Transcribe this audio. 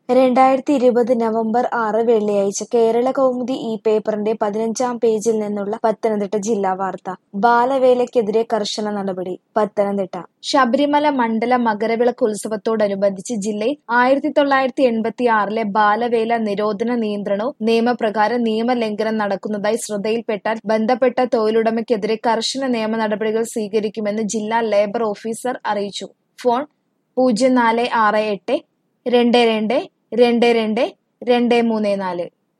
രണ്ടായിരത്തി ഇരുപത് നവംബർ ആറ് വെള്ളിയാഴ്ച കേരള കൗമുദി ഈ പേപ്പറിന്റെ പതിനഞ്ചാം പേജിൽ നിന്നുള്ള പത്തനംതിട്ട ജില്ലാ വാർത്ത ബാലവേലയ്ക്കെതിരെ കർശന നടപടി പത്തനംതിട്ട ശബരിമല മണ്ഡല മകരവിളക്ക് ഉത്സവത്തോടനുബന്ധിച്ച് ജില്ലയിൽ ആയിരത്തി തൊള്ളായിരത്തി എൺപത്തി ആറിലെ ബാലവേല നിരോധന നിയന്ത്രണവും നിയമപ്രകാരം നിയമലംഘനം നടക്കുന്നതായി ശ്രദ്ധയിൽപ്പെട്ടാൽ ബന്ധപ്പെട്ട തൊഴിലുടമയ്ക്കെതിരെ കർശന നിയമ നടപടികൾ സ്വീകരിക്കുമെന്ന് ജില്ലാ ലേബർ ഓഫീസർ അറിയിച്ചു ഫോൺ പൂജ്യം നാല് ആറ് എട്ട് രണ്ട് രണ്ട് രണ്ട് രണ്ട് രണ്ട് മൂന്ന് നാല്